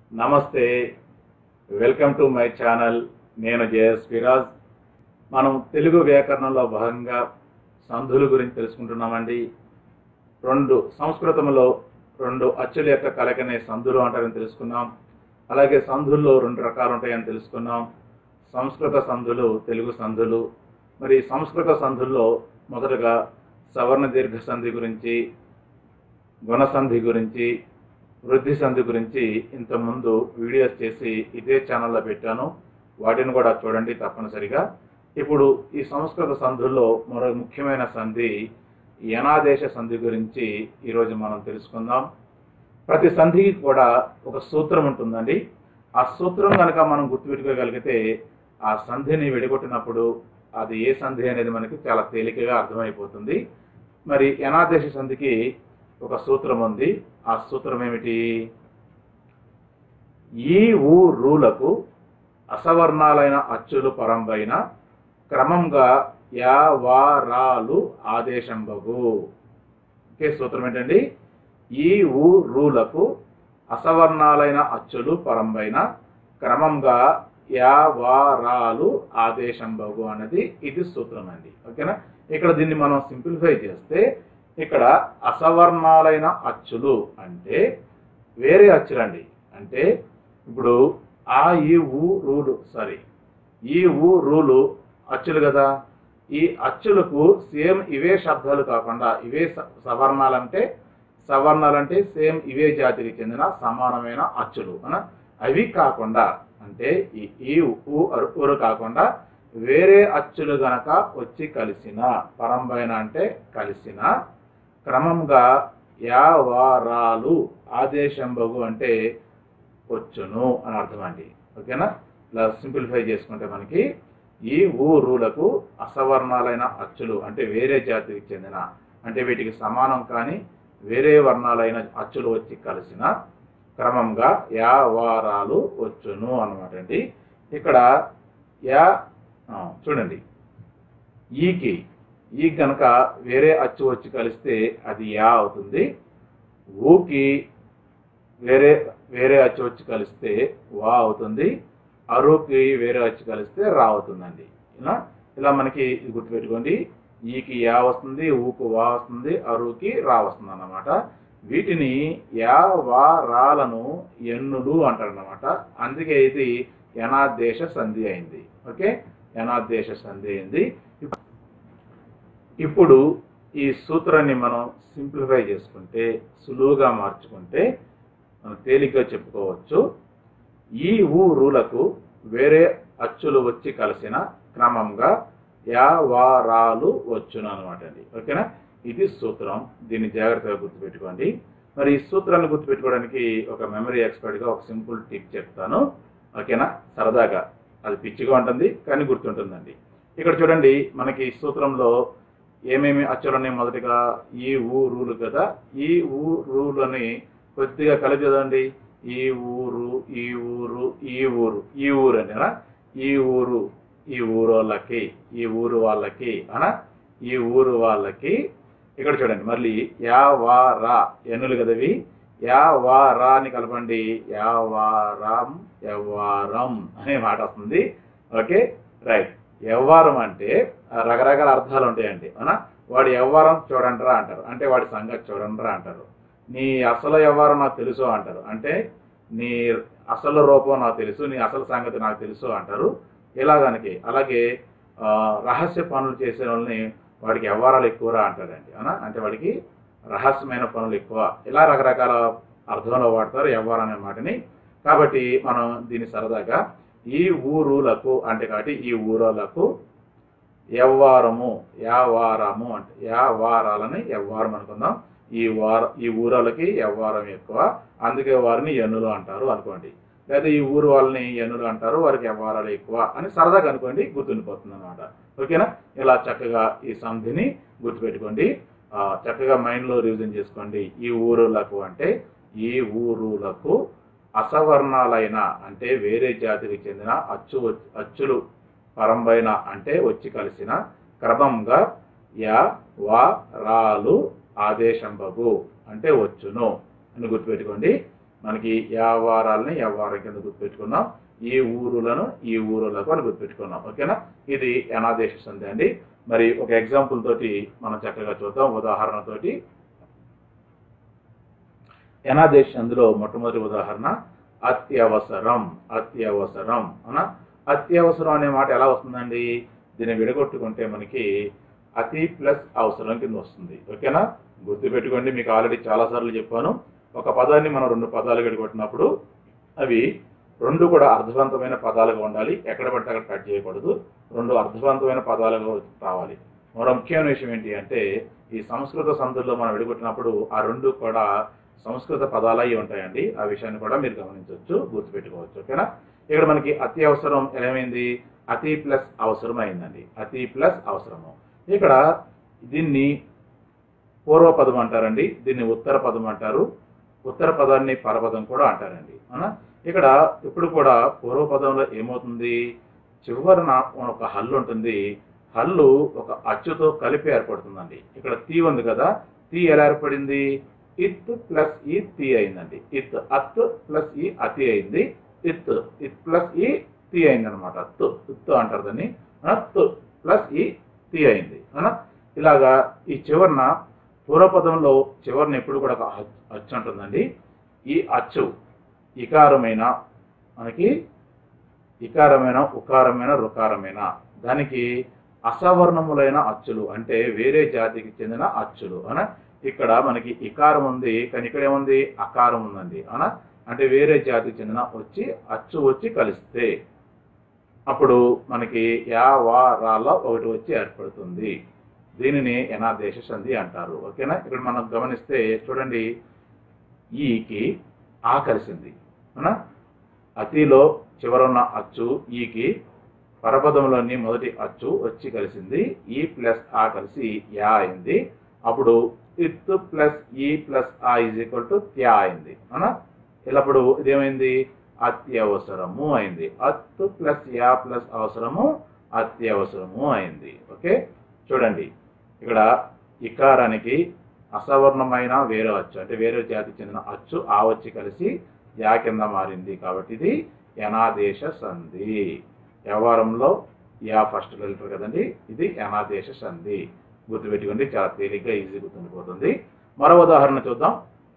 నమస్తే welcome to my channel నేను JS Firaz మనం తెలుగు వ్యాకరణంలో భాగంగా సంధుల గురించి తెలుసుకుంటున్నామండి రెండు సంస్కృతంలో రెండు అచ్చుల యొక్క కలకనే సంధులు అంటారని తెలుసుకున్నాం అలాగే సంధుల్లో రెండు రకాలు ఉంటాయని తెలుసుకున్నాం సంస్కృత సంధులు తెలుగు సంధులు మరి సంస్కృత సంధుల్లో మొదటగా సవర్ణ దీర్ఘ సంధి గురించి గుణసంధి గురించి వృద్ధి సంధి గురించి ఇంతకుముందు వీడియోస్ చేసి ఇదే ఛానల్లో పెట్టాను వాటిని కూడా చూడండి తప్పనిసరిగా ఇప్పుడు ఈ సంస్కృత సంధుల్లో మరో ముఖ్యమైన సంధి యనాదేశ సంధి గురించి ఈరోజు మనం తెలుసుకుందాం ప్రతి సంధికి కూడా ఒక సూత్రం ఉంటుందండి ఆ సూత్రం కనుక మనం గుర్తుపెట్టుకోగలిగితే ఆ సంధిని విడగొట్టినప్పుడు అది ఏ సంధి అనేది మనకి చాలా తేలికగా అర్థమైపోతుంది మరి యనాదేశ సంధికి ఒక సూత్రం ఉంది ఆ సూత్రం ఏమిటి ఈ ఊ రూలకు అసవర్ణాలైన అచ్చులు పరంబైన క్రమంగా యా వా రాలు ఆదేశంబగు ఓకే సూత్రం ఏంటండి ఈ ఊ రూలకు అసవర్ణాలైన అచ్చులు పరంబైన క్రమంగా యా వా రాలు ఆదేశంబగు అన్నది ఇది సూత్రం అండి ఓకేనా ఇక్కడ దీన్ని మనం సింప్లిఫై చేస్తే ఇక్కడ అసవర్ణాలైన అచ్చులు అంటే వేరే అచ్చులండి అంటే ఇప్పుడు ఆ ఈ ఊ రూలు సారీ ఈ ఊ రూలు అచ్చులు కదా ఈ అచ్చులకు సేమ్ ఇవే శబ్దాలు కాకుండా ఇవే స- సవర్ణాలంటే సవర్ణాలంటే సేమ్ ఇవే జాతికి చెందిన సమానమైన అచ్చులు అన అవి కాకుండా అంటే ఈ ఈ ఊ అరు ఊరు కాకుండా వేరే అచ్చులు గనక వచ్చి కలిసిన పరంబైన అంటే కలిసిన క్రమంగా యా వారాలు ఆదేశంబగు అంటే వచ్చును అని అర్థం అండి ఓకేనా ఇలా సింప్లిఫై చేసుకుంటే మనకి ఈ ఊరులకు అసవర్ణాలైన అచ్చులు అంటే వేరే జాతికి చెందిన అంటే వీటికి సమానం కానీ వేరే వర్ణాలైన అచ్చులు వచ్చి కలిసిన క్రమంగా యా వారాలు వచ్చును అనమాట అండి ఇక్కడ యా ఆ, చూడండి ఈకి ఈ గనక వేరే అచ్చు వచ్చి కలిస్తే అది యా అవుతుంది ఊకి వేరే వేరే అచ్చు వచ్చి కలిస్తే వా అవుతుంది అరుకి వేరే అచ్చు కలిస్తే రా అవుతుందండి ఇలా ఇలా మనకి ఇది గుర్తుపెట్టుకోండి ఈకి యా వస్తుంది ఊకు వా వస్తుంది అరుకి రా వస్తుంది అన్నమాట వీటిని యా వా రాలను ఎన్నులు అంటారు అన్నమాట అందుకే ఇది యనాదేశ సంధి అయింది ఓకే యనాదేశ సంధి అయింది ఇప్పుడు ఈ సూత్రాన్ని మనం సింప్లిఫై చేసుకుంటే సులువుగా మార్చుకుంటే మనం తేలిగ్గా చెప్పుకోవచ్చు ఈ ఊ రూలకు వేరే అచ్చులు వచ్చి కలిసిన క్రమంగా యా వా రాలు వచ్చును అనమాట అండి ఓకేనా ఇది సూత్రం దీన్ని జాగ్రత్తగా గుర్తుపెట్టుకోండి మరి ఈ సూత్రాన్ని గుర్తుపెట్టుకోవడానికి ఒక మెమరీ ఎక్స్పర్ట్గా ఒక సింపుల్ టిప్ చెప్తాను ఓకేనా సరదాగా అది పిచ్చిగా ఉంటుంది కానీ గుర్తుంటుందండి ఇక్కడ చూడండి మనకి ఈ సూత్రంలో ఏమేమి అచ్చులని మొదటిగా ఈ ఊ రూలు కదా ఈ ఊ రూలని కొద్దిగా కలిపి చదవండి ఈ ఊరు ఈ ఊరు ఈ ఊరు ఈ ఊరు అనేనా ఈ ఊరు ఈ ఊరు వాళ్ళకి ఈ ఊరు వాళ్ళకి అనా ఈ ఊరు వాళ్ళకి ఇక్కడ చూడండి మళ్ళీ యా వా రా ఎన్నులు కదవి యా వా రా అని కలపండి యా వా రామ్ యవ్వారం అనే మాట వస్తుంది ఓకే రైట్ యవ్వారం అంటే ఆ రకరకాల అర్థాలు ఉంటాయండి అవునా వాడి యవ్వారం చూడండిరా అంటారు అంటే వాడి సంగతి చూడండిరా అంటారు నీ అసలు వ్యవహారం నాకు తెలుసు అంటారు అంటే నీ అసలు రూపం నాకు తెలుసు నీ అసలు సంగతి నాకు తెలుసు అంటారు ఇలాగనికి అలాగే ఆ, రహస్య పనులు చేసే వాళ్ళని వాడికి వ్యవహారాలు ఎక్కువరా అంటారండి అవునా అంటే వాడికి రహస్యమైన పనులు ఎక్కువ ఇలా రకరకాల అర్థంలో వాడతారు వ్యవహారం అనే మాటని కాబట్టి మనం దీన్ని సరదాగా ఈ ఊరులకు అంటే కాబట్టి ఈ ఊరోలకు యవ్వారము యావారము అంటే యావారాలని యవ్వారం అనుకుందాం ఈ వార ఈ ఊరలకి యవ్వారం ఎక్కువ అందుకే వారిని ఎన్నులు అంటారు అనుకోండి లేదా ఈ ఊరు వాళ్ళని ఎన్నులు అంటారు వారికి యవ్వారాలు ఎక్కువ అని సరదాగా అనుకోండి గుర్తుండిపోతుంది అనమాట ఓకేనా ఇలా చక్కగా ఈ సంధిని గుర్తుపెట్టుకోండి ఆ, చక్కగా మైండ్లో రివిజన్ చేసుకోండి ఈ ఊరులకు అంటే ఈ ఊరులకు అసవర్ణాలైన అంటే వేరే జాతికి చెందిన అచ్చు వచ్చి- అచ్చులు పరంబైన అంటే వచ్చి కలిసిన క్రమంగా యా వా రాలు ఆదేశంబగు అంటే వచ్చును అని గుర్తుపెట్టుకోండి మనకి యావారాలని యావారం కింద గుర్తుపెట్టుకున్నాం ఈ ఊరులను ఈ ఊరులకు అని గుర్తుపెట్టుకున్నాం ఓకేనా ఇది అనాదేశ సంధి అండి మరి ఒక ఎగ్జాంపుల్ తోటి మనం చక్కగా చూద్దాం ఉదాహరణతోటి ఎనాదేశ అందులో మొట్టమొదటి ఉదాహరణ అత్యవసరం అత్యవసరం అన అత్యవసరం అనే మాట ఎలా వస్తుందండి దీన్ని విడగొట్టుకుంటే మనకి అతి ప్లస్ అవసరం కింద వస్తుంది ఓకేనా గుర్తుపెట్టుకోండి మీకు ఆల్రెడీ చాలాసార్లు చెప్పాను ఒక పదాన్ని మనం రెండు పదాలు విడగొట్టినప్పుడు అవి రెండు కూడా అర్థవంతమైన పదాలుగా ఉండాలి ఎక్కడ పడితే అక్కడ కట్ చేయకూడదు రెండు అర్థవంతమైన పదాలుగా రావాలి మరో ముఖ్యమైన విషయం ఏంటి అంటే ఈ సంస్కృత సందుల్లో మనం విడగొట్టినప్పుడు ఆ రెండు కూడా సంస్కృత పదాలు అయి ఉంటాయండి ఆ విషయాన్ని కూడా మీరు గమనించవచ్చు గుర్తుపెట్టుకోవచ్చు ఓకేనా ఇక్కడ మనకి అతి అవసరం ఏమైంది అతి ప్లస్ అవసరం అయిందండి అతి ప్లస్ అవసరము ఇక్కడ దీన్ని పూర్వ పదం అంటారండి దీన్ని ఉత్తర పదం అంటారు ఉత్తర పదాన్ని పరపదం కూడా అంటారండి అవునా ఇక్కడ ఇప్పుడు కూడా పూర్వ పదంలో ఏమవుతుంది చివరన ఒక హల్లు ఉంటుంది హల్లు ఒక అచ్చుతో కలిపి ఏర్పడుతుందండి ఇక్కడ తీ ఉంది కదా తీ ఎలా ఏర్పడింది ఇత్ ప్లస్ ఈ తీ అయిందండి ఇత్ అత్ ప్లస్ ఈ అతి అయింది ఇత్ ఇత్ ప్లస్ ఈ తీ అయింది అనమాట తు ఇత్ అంటారు దాన్ని తు ప్లస్ ఈ తీ అయింది అవునా ఇలాగా ఈ చివరన పూర్వపదంలో చివరన ఎప్పుడు కూడా ఒక అచ్- అచ్చు ఉంటుందండి ఈ అచ్చు ఇకారమైన మనకి ఇకారమైన ఉకారమైన రుకారమైన దానికి అసవర్ణములైన అచ్చులు అంటే వేరే జాతికి చెందిన అచ్చులు అన ఇక్కడ మనకి ఇకారం ఉంది కానీ ఇక్కడ ఏముంది అకారం ఉందండి అనా అంటే వేరే జాతికి చెందిన వచ్చి అచ్చు వచ్చి కలిస్తే అప్పుడు మనకి యా వా రాలో ఒకటి వచ్చి ఏర్పడుతుంది దీనిని ఎనాదేశ సంధి అంటారు ఓకేనా ఇక్కడ మనం గమనిస్తే చూడండి ఈకి ఆ కలిసింది అవునా అతిలో చివరున్న అచ్చు ఈకి పరపదంలోని మొదటి అచ్చు వచ్చి కలిసింది ఈ ప్లస్ ఆ కలిసి యా అయింది అప్పుడు ఇత్ ప్లస్ ఈ ప్లస్ ఆ ఈజ్ ఈక్వల్ టు త్యా అయింది అవునా ఇలాప్పుడు ఇదేమైంది అత్యవసరము అయింది అత్ ప్లస్ యా ప్లస్ అవసరము అత్యవసరము అయింది ఓకే చూడండి ఇక్కడ ఇకారానికి అసవర్ణమైన వేరే అచ్చు అంటే వేరే జాతికి చెందిన అచ్చు ఆ వచ్చి కలిసి యా కింద మారింది కాబట్టి ఇది యనాదేశ సంధి వ్యవహారంలో యా ఫస్ట్ లెటర్ కదండి ఇది యనాదేశ సంధి గుర్తుపెట్టుకోండి చాలా తేలిగ్గా ఈజీ గుర్తుండిపోతుంది మరో ఉదాహరణ చూద్దాం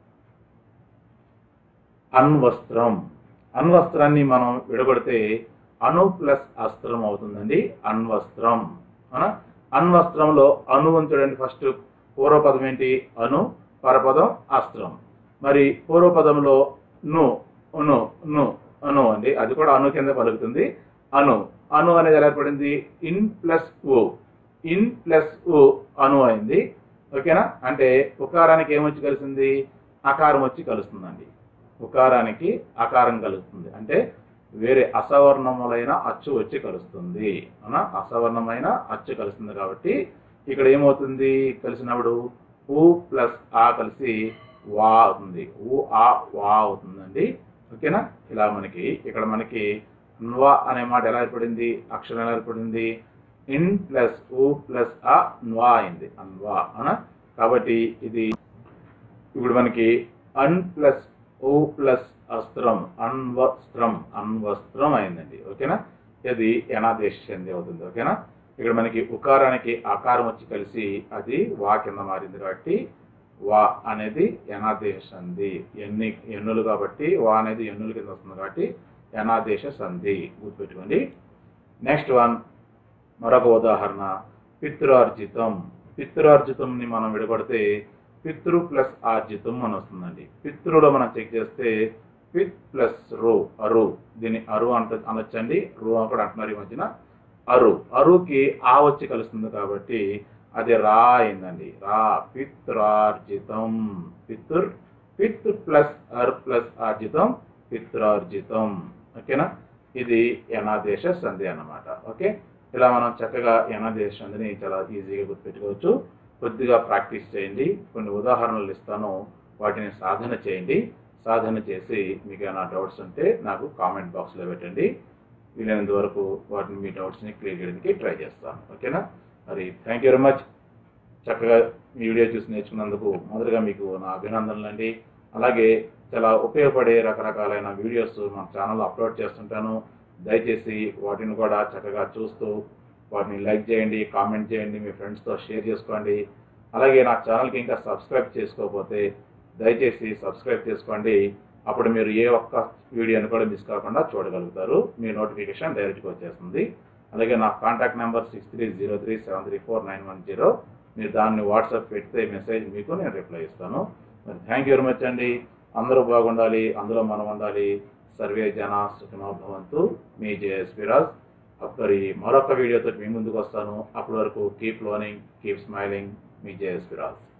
అన్వస్త్రం అన్వస్త్రాన్ని మనం విడగొడితే అను ప్లస్ అస్త్రం అవుతుందండి అన్వస్త్రం అవునా అన్వస్త్రంలో అను అని చూడండి ఫస్ట్ పూర్వపదం ఏంటి అను పరపదం అస్త్రం మరి పూర్వపదంలో ను ను ను అను అండి అది కూడా అను కింద పలుకుతుంది అను అను అనేది ఎలా ఏర్పడింది ఇన్ ప్లస్ ఓ ఇన్ ప్లస్ ఓ అను అయింది ఓకేనా అంటే ఉకారానికి ఏమొచ్చి కలిసింది అకారం వచ్చి కలుస్తుందండి ఉకారానికి అకారం కలుస్తుంది అంటే వేరే అసవర్ణములైన అచ్చు వచ్చి కలుస్తుంది అవునా అసవర్ణమైన అచ్చు కలుస్తుంది కాబట్టి ఇక్కడ ఏమవుతుంది కలిసినప్పుడు ఊ ప్లస్ ఆ కలిసి వా అవుతుంది ఊ ఆ వా అవుతుందండి ఓకేనా ఇలా మనకి ఇక్కడ మనకిన్వా అనే మాట ఎలా ఏర్పడింది అక్షరం ఎలా ఏర్పడింది ఇన్ ప్లస్ ఊ ప్లస్ ఆన్వా అయింది అన్వా అవునా కాబట్టి ఇది ఇప్పుడు మనకి అన్ ప్లస్ ఓ ప్లస్ అస్త్రం అన్వస్త్రం అన్వస్త్రం అయిందండి ఓకేనా ఇది ఎనాదేశ సంధి అవుతుంది ఓకేనా ఇక్కడ మనకి ఉకారానికి ఆకారం వచ్చి కలిసి అది వా కింద మారింది కాబట్టి వా అనేది ఎనాదేశ సంధి ఎన్ని ఎన్నులు కాబట్టి వా అనేది ఎన్నుల కింద వస్తుంది కాబట్టి ఎనాదేశ సంధి గుర్తుపెట్టుకోండి నెక్స్ట్ వన్ మరొక ఉదాహరణ పితృార్జితం పితృార్జితంని మనం విడగొడితే పితృ ప్లస్ ఆర్జితం అని వస్తుందండి పితృలో మనం చెక్ చేస్తే పిత్ ప్లస్ రో అరు దీన్ని అరు అంట అనొచ్చండి రో కూడా అంటున్నారు ఈ మధ్యన అరు అరుకి ఆ వచ్చి కలుస్తుంది కాబట్టి అది రా అయిందండి రా పిత్రార్జితం పితృ పిత్ ప్లస్ అర్ ప్లస్ ఆర్జితం పిత్రార్జితం ఓకేనా ఇది యనాదేశ సంధి అన్నమాట ఓకే ఇలా మనం చక్కగా యనాదేశ సంధిని చాలా ఈజీగా గుర్తుపెట్టుకోవచ్చు కొద్దిగా ప్రాక్టీస్ చేయండి కొన్ని ఉదాహరణలు ఇస్తాను వాటిని సాధన చేయండి సాధన చేసి మీకు ఏమైనా డౌట్స్ ఉంటే నాకు కామెంట్ బాక్స్లో పెట్టండి వీలైనంత వరకు వాటిని మీ డౌట్స్ని క్లియర్ చేయడానికి ట్రై చేస్తాను ఓకేనా మరి థ్యాంక్ యూ వెరీ మచ్ చక్కగా మీ వీడియో చూసి నేర్చుకున్నందుకు మొదటగా మీకు నా అభినందనలు అండి అలాగే చాలా ఉపయోగపడే రకరకాలైన వీడియోస్ మన ఛానల్లో అప్లోడ్ చేస్తుంటాను దయచేసి వాటిని కూడా చక్కగా చూస్తూ వాటిని లైక్ చేయండి కామెంట్ చేయండి మీ ఫ్రెండ్స్తో షేర్ చేసుకోండి అలాగే నా ఛానల్కి ఇంకా సబ్స్క్రైబ్ చేసుకోకపోతే దయచేసి సబ్స్క్రైబ్ చేసుకోండి అప్పుడు మీరు ఏ ఒక్క వీడియోని కూడా మిస్ కాకుండా చూడగలుగుతారు మీ నోటిఫికేషన్ డైరెక్ట్గా వచ్చేస్తుంది అలాగే నా contact number six three zero three seven three four nine one zero మీరు దాన్ని వాట్సాప్ పెడితే మెసేజ్ మీకు నేను రిప్లై ఇస్తాను మరి థ్యాంక్ యూ వెరీ మచ్ అండి అందరూ బాగుండాలి అందులో మనం ఉండాలి సర్వే జన సుఖనో భవంతు మీ జేఎస్పి రాజ్ అప్పటి మరొక వీడియోతో మీ ముందుకు వస్తాను అప్పటి వరకు కీప్ లర్నింగ్ కీప్ స్మైలింగ్ మీ జేఎస్పి రాజ్